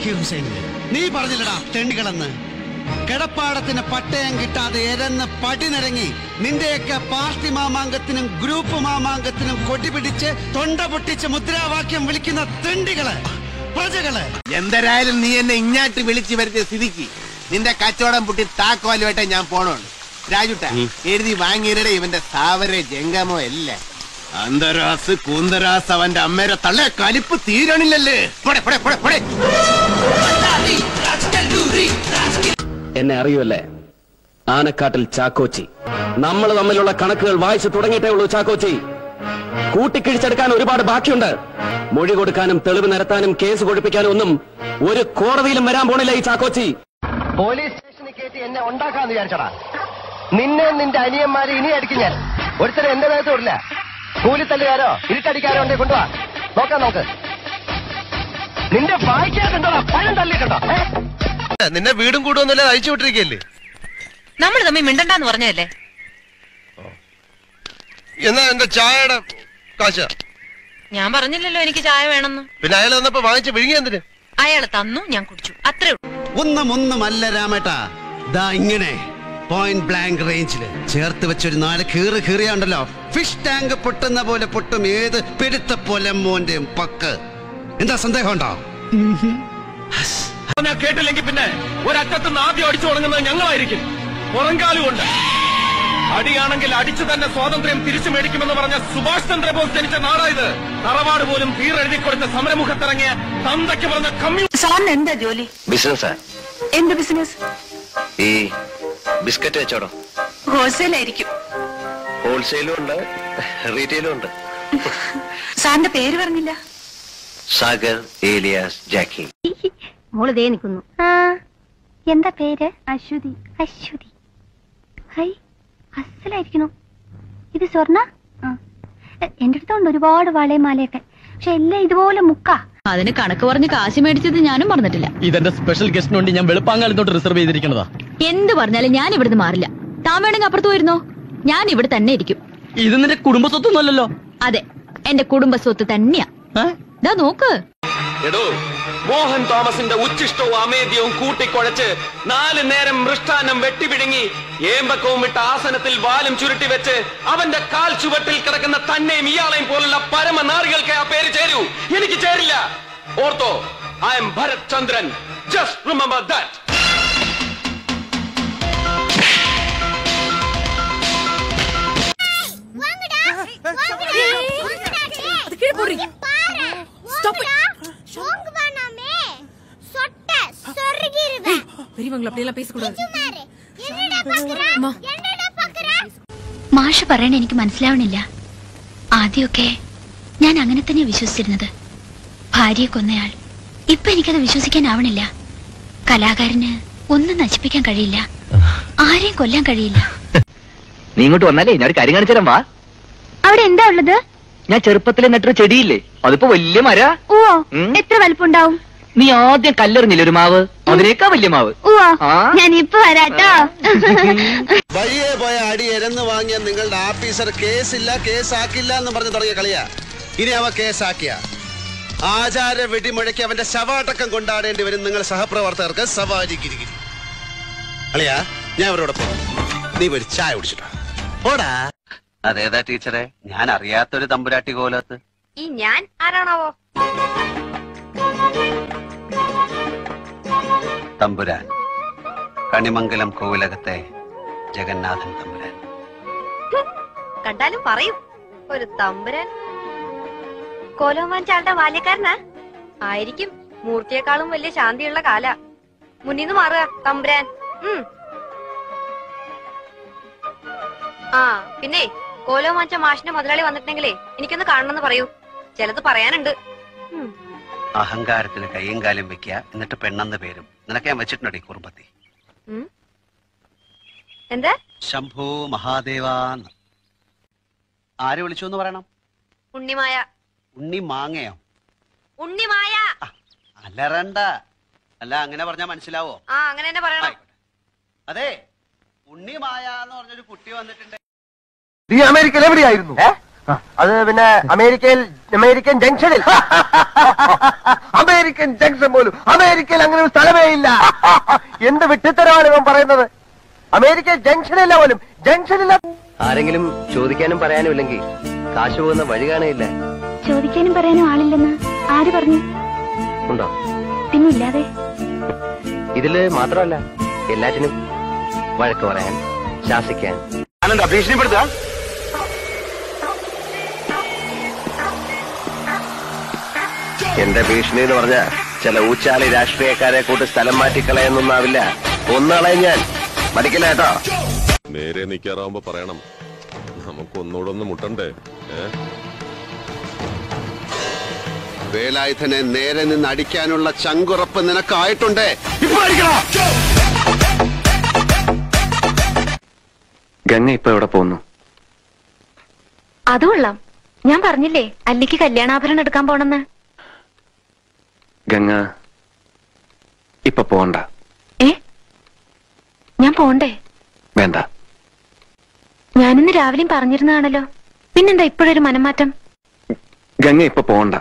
ജാക്കി ഹുസൈന് നീ പറഞ്ഞില്ലടാ തെണ്ടികളെന്ന് കിടപ്പാടത്തിന് പട്ടയം കിട്ടാതെ എരന്ന് പടിനിറങ്ങി നിന്റെയൊക്കെ പാർട്ടി മാമാങ്കത്തിനും ഗ്രൂപ്പ് മാമാങ്കത്തിനും കൊടിപിടിച്ച് തൊണ്ട പൊട്ടിച്ച് മുദ്രാവാക്യം വിളിക്കുന്ന തെണ്ടികള് പ്രജകള് എന്തരായാലും നീ എന്നെ ഇങ്ങാട്ട് വിളിച്ചു വരുത്തിയ സ്ഥിതിക്ക് നിന്റെ കച്ചവടം പൊട്ടി താക്കോലുമായിട്ട് ഞാൻ പോണുണ്ട് രാജുട്ട എഴുതി വാങ്ങിയരുടെ ഇവന്റെ സ്ഥാവര ജംഗമോ അല്ല അന്തരാസ് കൂന്തരാസ് അവന്റെ അമ്മേരെ തള്ളെ കലിപ്പ് തീരണില്ലല്ലേ പോടെ, പോടെ, പോടെ, പോടെ. എന്നെ അറിയുമല്ലേ ആനക്കാട്ടിൽ ചാക്കോച്ചി നമ്മൾ തമ്മിലുള്ള കണക്കുകൾ വായിച്ചു തുടങ്ങിയിട്ടേ ഉള്ളൂ ചാക്കോച്ചി കൂട്ടിക്കിഴിച്ചെടുക്കാൻ ഒരുപാട് ബാക്കിയുണ്ട് മൊഴി കൊടുക്കാനും തെളിവ് നിരത്താനും കേസ് കൊടുപ്പിക്കാനും ഒന്നും ഒരു കോടതിയിലും വരാൻ പോണില്ല ഈ ചാക്കോച്ചി പോലീസ് സ്റ്റേഷനിൽ കയറ്റി എന്നെ ഉണ്ടാക്കാന്ന് വിചാരിച്ചടാ നിന്നെ നിന്റെ അനിയന്മാരെ ഇനി അടിക്കും ഞാൻ ഒരുത്തരം എന്റെ ദേഹത്ത് വിടില്ല കൂലിത്തല്ലുകാരോ ഇരുട്ടടിക്കാരോ ഉണ്ടെ കൊണ്ടുവാ നോക്കാം നോക്ക് നിന്റെ വായിക്കാതുണ്ടോ പഴം തള്ളിയിട്ടുണ്ടോ നിന്നെ വീടും കൂടുമെന്നല്ല അയച്ചു വിട്ടിരിക്കല്ലേ നമ്മൾ തമ്മിൽ മിണ്ടണ്ടെന്ന് പറഞ്ഞതല്ലേ എന്നാ എന്റെ ചായയുടെ കാശ ഞാൻ പറഞ്ഞില്ലല്ലോ എനിക്ക് ചായ വേണമെന്ന് പിന്നെ അയാൾ വന്നപ്പോ വാങ്ങിച്ച് വിഴുങ്ങി എന്തിന് അയാൾ തന്നു ഞാൻ കുടിച്ചു അത്രേ ഉള്ളൂ ഒന്നും ഒന്നുമല്ല രാമേട്ടാ ദാ ഇങ്ങനെ പോയിന്റ് ബ്ലാങ്ക് റേഞ്ചില് ചേർത്ത് വെച്ചൊരു നാല് കീറ് കീറിയുണ്ടല്ലോ ഫിഷ് ടാങ്ക് പൊട്ടുന്ന പോലെ പൊട്ടും ഏത് പെരുത്ത പൊലമ്മോന്റെയും പക്ക് എന്താ സന്ദേഹമുണ്ടോ ഞാൻ കേട്ടില്ലെങ്കിൽ പിന്നെ ഒരറ്റത്തുനിന്ന് ആദ്യം അടിച്ചു തുടങ്ങുന്നത് ഞങ്ങളായിരിക്കും പുറംകാലു കൊണ്ട് അടിയാണെങ്കിൽ അടിച്ചു തന്നെ സ്വാതന്ത്ര്യം തിരിച്ചു മേടിക്കുമെന്ന് പറഞ്ഞ സുഭാഷ് ചന്ദ്രബോസ് ജനിച്ച നാടായത് തറവാട് പോലും തീരെഴുതി കൊടുത്ത സമരമുഖത്തിറങ്ങിയ തന്തയ്ക്ക് പറഞ്ഞ കമ്മ്യൂണിസ്റ്റ് സാറിന് എന്താ ജോലി ബിസിനസ്സാ എന്ത് ബിസിനസ് ഈ ബിസ്ക്കറ്റ് കച്ചവടം ഹോൾസെയിൽ ആയിരിക്കും ഹോൾസെയിലും ഉണ്ട് റീറ്റെയിലും ഉണ്ട് സാറിന്റെ പേര് പറഞ്ഞില്ല സാഗർ ഏലിയാസ് ജാക്കി മോള് ദേ നിൽക്കുന്നു എന്താ പേര് അശ്വതി അശ്വതി ഹൈ അസലായിരിക്കണു ഇത് സ്വർണ്ണ എന്റെ അടുത്തുണ്ട് ഒരുപാട് വളയും മാലയൊക്കെ പക്ഷെ എല്ലാം ഇതുപോലെ മുക്കാ അതിന് കണക്ക് പറഞ്ഞ് കാശ് മേടിച്ചത് ഞാനും പറഞ്ഞിട്ടില്ല ഇതെന്റെ സ്പെഷ്യൽ ഗസ്റ്റിന് വേണ്ടി ഞാൻ വെളുപ്പാങ്കാലത്തോട്ട് റിസർവ് ചെയ്തിരിക്കുന്നതാ എന്ത് പറഞ്ഞാലും ഞാൻ ഇവിടുന്ന് മാറില്ല താൻ വേണമെങ്കിൽ അപ്പുറത്ത് പോയിരുന്നോ ഞാൻ ഇവിടെ തന്നെ ഇരിക്കും ഇത് നിന്റെ കുടുംബ സ്വത്തൊന്നുമല്ലല്ലോ അതെ എന്റെ കുടുംബ സ്വത്ത് തന്നെയാ ദാ നോക്ക് എടോ മോഹൻ തോമസിന്റെ ഉച്ചിഷ്ടവും അമേദ്യവും കൂട്ടിക്കുഴച്ച് നാല് നേരം മൃഷ്ടാനം വെട്ടിപിടുങ്ങി ഏമ്പക്കവും വിട്ട ആസനത്തിൽ വാലും ചുരുട്ടി വെച്ച് അവന്റെ കാൽ ചുവട്ടിൽ കിടക്കുന്ന തന്നെയും ഇയാളെയും പോലുള്ള പരമനാറികൾക്ക് ആ പേര് ചേരൂ എനിക്ക് ചേരില്ല ഓർത്തോ I'm Bharath Chandran just remember that பெரியவங்களை அப்படியெல்லாம் பேசக்கூடாது മാഷ് പറയണ എനിക്ക് മനസ്സിലാവണില്ല ആദ്യമൊക്കെ ഞാൻ അങ്ങനെ തന്നെ വിശ്വസിച്ചിരുന്നത് ഭാര്യയെ കൊന്നയാൾ ഇപ്പൊ എനിക്കത് വിശ്വസിക്കാനാവണില്ല കലാകാരന് ഒന്നും നശിപ്പിക്കാൻ കഴിയില്ല ആരെയും കൊല്ലാൻ കഴിയില്ല നീ ഇങ്ങോട്ട് വന്നാലേ ഞാൻ ഒരു കാര്യം കാണിച്ചു തരാം വാ അവിടെ എന്താ ഉള്ളത് ഞാൻ ചെറുപ്പത്തിൽ നട്ടൊരു ചെടിയില്ലേ അതിപ്പോ വലിയ മര ഓ ഉം. എത്ര വലിപ്പുണ്ടാവും നീ ആദ്യം കല്ലെറിഞ്ഞില്ല ഒരു മാവ് അതിനേക്കാ വലിയ മാവ് ഓ ആ. ഞാൻ ഇപ്പൊ വരാട്ടോ വഴിയെ പോയ അടി എരന്ന് വാങ്ങിയ നിങ്ങളുടെ ആഫീസർ കേസില്ല കേസാക്കില്ല എന്ന് പറഞ്ഞു തുടങ്ങിയ കളിയാ ഇനി അവ കേസാക്കിയ ആചാര വെടിമുഴക്കി അവന്റെ ശവാടക്കം കൊണ്ടാടേണ്ടി വരും നിങ്ങൾ സഹപ്രവർത്തകർക്ക് സവാരി ഗിരിഗിരി അളിയാ ഞാൻ അവരോടൊപ്പം നീ ഒരു ചായ കുടിച്ചിട്ടോ ഓടാ അതേതാ ടീച്ചറെ ഞാൻ അറിയാത്തൊരു തമ്പുരാട്ടി കോലത്ത് ഈ ഞാൻ ആരാണാവോ തമ്പുരാൻ കണിമംഗലം കോവിലകത്തെ ജഗന്നാഥൻ തമ്പുരാൻ കണ്ടാലും പറയും ഒരു തമ്പുരാൻ കോലോമാൻ ചാളുടെ ബാല്യക്കാരനാ ആയിരിക്കും മൂർത്തിയെക്കാളും വലിയ ശാന്തിയുള്ള കാല മുന്നിന്ന് മാറുക തമ്പുരാൻ ഉം. ആ പിന്നെ കോലോമാച്ച മാഷിന്റെ മുതലാളി വന്നിട്ടുണ്ടെങ്കിലേ എനിക്കൊന്ന് കാണണമെന്ന് പറയൂ ചിലത് പറയാനുണ്ട് ഉം. അഹങ്കാരത്തിന് കയ്യും കാലും വെക്കുക എന്നിട്ട് പെണ്ണെന്ന് പേരും നിനക്ക് ഞാൻ വെച്ചിട്ടുണ്ടോ ഈ കുറുമ്പത്തി ഉം. എന്താ ശംഭു മഹാദേവാന്ന് ആര് വിളിച്ചു എന്ന് പറയണം ഉണ്ണിമായ ഉണ്ണി മാങ്ങയോ ഉണ്ണിമായ അലറണ്ട അല്ല അങ്ങനെ പറഞ്ഞാ മനസ്സിലാവോ ആ അങ്ങനെ തന്നെ പറയണം ആയിക്കോട്ടെ. അതെ ഉണ്ണി മായ എന്ന് പറഞ്ഞൊരു കുട്ടി വന്നിട്ടുണ്ട് നീ അമേരിക്കയിൽ എവിടെയായിരുന്നു അത് പിന്നെ അമേരിക്കയിൽ അമേരിക്കൻ ജംഗ്ഷനിൽ അമേരിക്കൻ ജംഗ്ഷൻ പോലും അമേരിക്കയിൽ അങ്ങനെ ഒരു സ്ഥലമേ ഇല്ല എന്ത് വിട്ടിത്തരമാണ് ഇവൻ പറയുന്നത് അമേരിക്ക ജംഗ്ഷനില്ല പോലും ജംഗ്ഷനില്ല ആരെങ്കിലും ചോദിക്കാനും പറയാനും ഇല്ലെങ്കിൽ കാശ് പോകുന്ന വഴി കാണുകയില്ല ചോദിക്കാനും പറയാനും ആളില്ലെന്ന് ആര് പറഞ്ഞു ഉണ്ടോ പിന്നില്ലാതെ ഇതില് മാത്രമല്ല എല്ലാറ്റിനും വഴക്ക് പറയാൻ ശാസിക്കാൻ ഞാനെന്താ ഭീഷണിപ്പെടുത്തുക എന്റെ ഭീഷണി എന്ന് പറഞ്ഞ ചില ഊച്ചാളി രാഷ്ട്രീയക്കാരെ കൂട്ട് സ്ഥലം മാറ്റിക്കളയൊന്നൊന്നാവില്ല ഒന്നളയും ഞാൻ മടിക്കില്ല കേട്ടോ നേരെ നിക്കാറാവുമ്പോ പറയണം നമുക്ക് ഒന്നുകൂടെ ഒന്ന് മുട്ടണ്ടേ ഏ വേലായുധനെ നേരെ നിന്ന് അടിക്കാനുള്ള ചങ്കുറപ്പ് നിനക്കായിട്ടുണ്ട് ഇപ്പൊ അടിക്കണോ ഗംഗ ഇപ്പൊ എവിടെ പോകുന്നു അത് കൊള്ളാം ഞാൻ പറഞ്ഞില്ലേ അല്ലിക്ക് കല്യാണാഭരണം എടുക്കാൻ പോണെന്ന് ഗംഗ ഇപ്പൊ പോകണ്ട ഏ ഞാൻ പോണ്ടേ വേണ്ട ഞാനിന്ന് രാവിലെയും പറഞ്ഞിരുന്നതാണല്ലോ പിന്നെന്താ ഇപ്പോഴൊരു മനംമാറ്റം ഗംഗ ഇപ്പൊ പോകണ്ട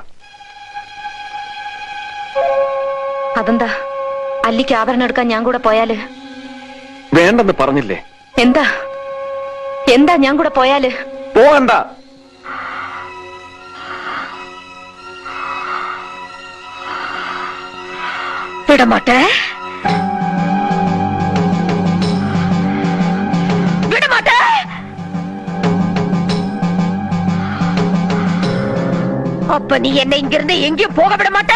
അതെന്താ അല്ലിക്ക് ആഭരണം എടുക്കാൻ ഞാൻ കൂടെ പോയാല് വേണ്ടെന്ന് പറഞ്ഞില്ലേ എന്താ എന്താ ഞാൻ കൂടെ പോയാല് പോകണ്ട വിടമാട്ടെ വിടമാട്ടെ அப்ப நீ என்னை இங்கிருந்து எங்கேயும் போக விட மாட்ட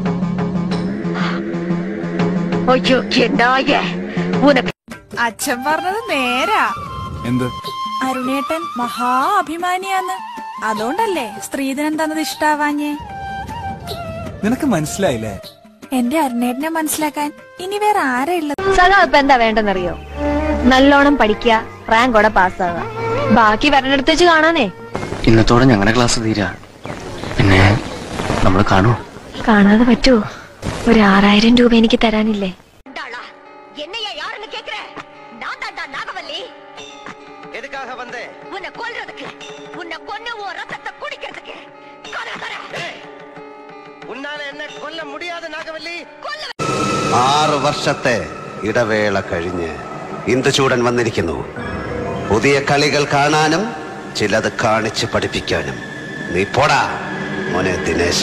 ஐயோ நாய உனக்கு അച്ഛൻ പറഞ്ഞത് നേരാ എന്ത് അരുണേട്ടൻ മഹാ അഭിമാനിയാന്ന് അതുകൊണ്ടല്ലേ സ്ത്രീധനം തന്നത് ഇഷ്ടാവാഞ്ഞേ നിനക്ക് മനസ്സിലായില്ലേ എന്റെ അരുണേട്ടനെ മനസ്സിലാക്കാൻ ഇനി വേറെ ആരാ ഉള്ളത് സദാ ഇപ്പൊ എന്താ വേണ്ടെന്നറിയോ നല്ലോണം പഠിക്കുക റാങ്കോടെ പാസ്സാകുക ബാക്കി വരണടുത്ത് വെച്ച് കാണാനേ ഇന്നത്തോടെ ഞങ്ങളുടെ ക്ലാസ് തീരാ പിന്നെ നമ്മൾ കാണൂ കാണാതെ പറ്റുമോ ഒരു ആറായിരം രൂപ എനിക്ക് തരാനില്ലേ என்னையா யாருன்னு கேக்குற நான் தாண்டா நாகவல்லி എതുക്കാக വന്നേ உன்னை கொல்றதுக்கு உன்னை கொன்னு உன் ரத்தத்தை குடிக்கிறதுக்கு கதவை தர. ഉന്നാലെ എന്നെ കൊല്ല മുടിയാതെ നാഗവല്ലി ആറ് വർഷത്തെ ഇടവേള കഴിഞ്ഞ് ഇന്ദുചൂടൻ വന്നിരിക്കുന്നു പുതിയ കളികൾ കാണാനും ചിലത് കാണിച്ച് പഠിപ്പിക്കാനും നീ പോടാ മോനെ ദിനേശ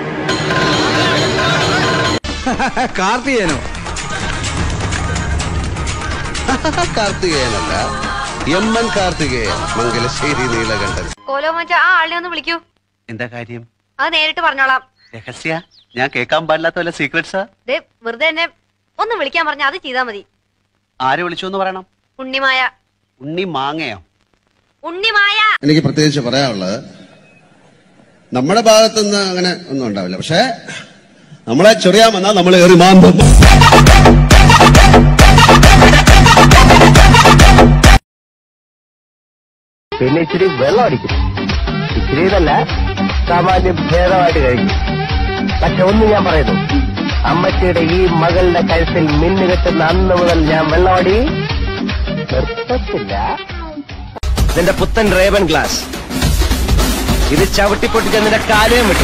കാർത്തികേനോ കാർത്തികേയനല്ല എം എൻ കാർത്തികേയൻ മംഗലശ്ശേരി നീലകണ്ഠൻ കോലോ മച്ച ആ ആളിനെ ഒന്ന് വിളിക്കൂ എന്താ കാര്യം അത് നേരിട്ട് പറഞ്ഞോളാം രഹസ്യ ഞാൻ കേൾക്കാൻ പാടില്ലാത്ത വല്ല സീക്രട്സാ ദേ വെറുതെ എന്നെ ഒന്ന് വിളിക്കാൻ പറഞ്ഞ അത് ചെയ്താ മതി ആര് വിളിച്ചു എന്ന് പറയണം ഉണ്ണിമായ ഉണ്ണി മാങ്ങയോ ഉണ്ണിമായ എനിക്ക് പ്രത്യേകിച്ച് പറയാനുള്ളത് നമ്മുടെ ഭാഗത്തുനിന്ന് അങ്ങനെ ഒന്നും ഉണ്ടാവില്ല പക്ഷേ നമ്മളെ ചെറിയാൻ വന്നാൽ നമ്മൾ ഏറി മാന്തും പിന്നെ ഇച്ചിരി വെള്ളം അടിക്കും ഇച്ചിരി ഇതല്ല സാമാന്യം ഭേദമായിട്ട് കഴിക്കും പക്ഷെ ഒന്ന് ഞാൻ പറയുന്നു അമ്മച്ചിയുടെ ഈ മകളുടെ കഴുത്തിൽ മിന്നു കെട്ടുന്ന അന്ന് മുതൽ ഞാൻ വെള്ളമടി നിർത്തത്തില്ല നിന്റെ പുത്തൻ റേബൻ ഗ്ലാസ് ഇത് ചവിട്ടിപ്പൊട്ടിച്ച നിന്റെ കാലയും വിട്ടു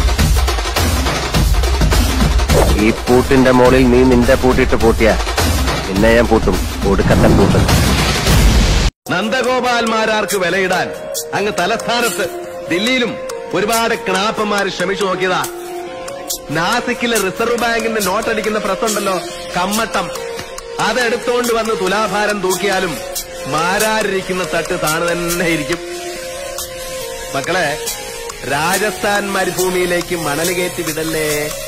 ഈ പൂട്ടിന്റെ മുകളിൽ നീ നിന്റെ പൂട്ടിട്ട് പൂട്ടിയ പിന്നെ ഞാൻ പൂട്ടും ഒടുക്കത്തെ പൂട്ടും നന്ദഗോപാൽമാരാർക്ക് വിലയിടാൻ അങ്ങ് തലസ്ഥാനത്ത് ദില്ലിയിലും ഒരുപാട് ക്ണാപ്പന്മാർ ശ്രമിച്ചു നോക്കിയതാ നാസിക്കിലെ റിസർവ് ബാങ്കിന്റെ നോട്ടടിക്കുന്ന പ്രസ് ഉണ്ടല്ലോ കമ്മട്ടം അതെടുത്തോണ്ട് വന്ന് തുലാഭാരം തൂക്കിയാലും മാരാരിരിക്കുന്ന തട്ട് താണ് തന്നെ ഇരിക്കും മക്കളെ രാജസ്ഥാൻ മരുഭൂമിയിലേക്ക് മണൽ കയറ്റി വിടല്ലേ